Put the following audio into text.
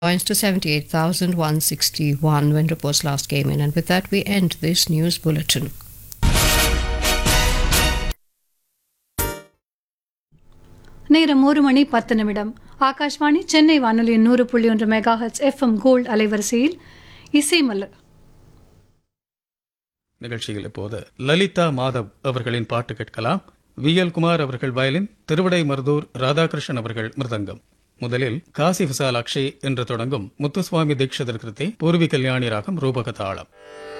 points to 78,161 when reports last came in. And with that, we end this news bulletin. நேரம் ஒரு மணி பத்து நிமிடம் ஆகாஷ்வாணி சென்னை வானொலியின் நூறு புள்ளி ஒன்று மெகாஹெட்ஸ் எஃப்எம் கோல்ட் அலைவரிசையில் இசை மலர் நிகழ்ச்சியில் இப்போது லலிதா மாதவ் அவர்களின் பாட்டு கேட்கலாம் வி எல் குமார் அவர்கள் வயலின் திருவிடை மருதூர் ராதாகிருஷ்ணன் அவர்கள் மிருதங்கம் முதலில் காசி விசாலாட்சி என்று தொடங்கும் முத்துசுவாமி தீட்சிதர் கிருதி பூர்வி கல்யாணி ராகம் ரூபக தாளம்